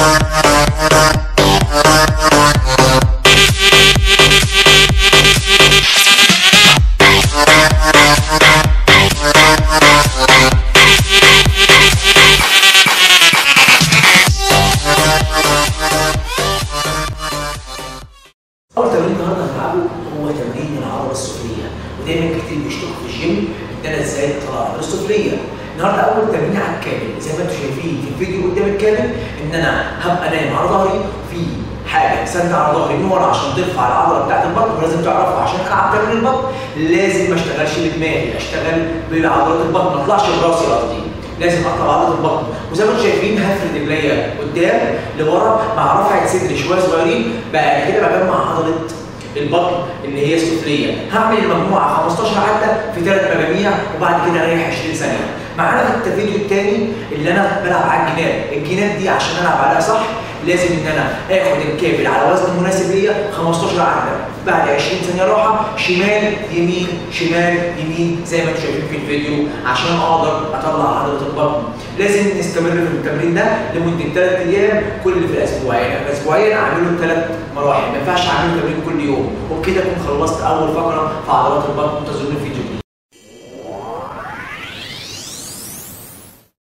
اول تمرين النهارده هنلعبه هو تمرين العضله السفليه ودايما كتير بيشتكوا في الجيم ان انا ازاي اطلع العضله السفليه النهارده اول تمرين على الكامل زي ما انتم شايفين في الفيديو قدام الكامل ان انا هبقى نايم على ظهري في حاجه سند على ظهري من ورا عشان ترفع العضله بتاعت البطن ولازم تعرفها عشان العب تمرين البطن لازم ما اشتغلش بدماغي اشتغل بعضلات البطن ما اطلعش براسي قصدي لازم اطلع عضله البطن وزي ما انتم شايفين هفرد رجليا قدام لورا مع رفعه صدري شويه صغيرين بقى كده بجمع عضله البطن اللي هي السفليه هعمل المجموعه 15 عده في ثلاث مجاميع وبعد كده اريح 20 ثانيه معانا في الفيديو الثاني اللي انا بلعب على الجناب الجناب دي عشان العب عليها صح لازم ان انا اخد الكابل على وزن مناسب ليا 15 عده بعد 20 ثانيه راحه شمال يمين شمال يمين زي ما انتم شايفين في الفيديو عشان اقدر اطلع عضله البطن لازم نستمر في التمرين ده لمده ثلاث ايام كل في الاسبوعين الاسبوعين اعمله ثلاث مراحل ما ينفعش اعمله تمرين كل يوم وبكده اكون خلصت اول فقره في عضلات البطن انتظروني في فيديو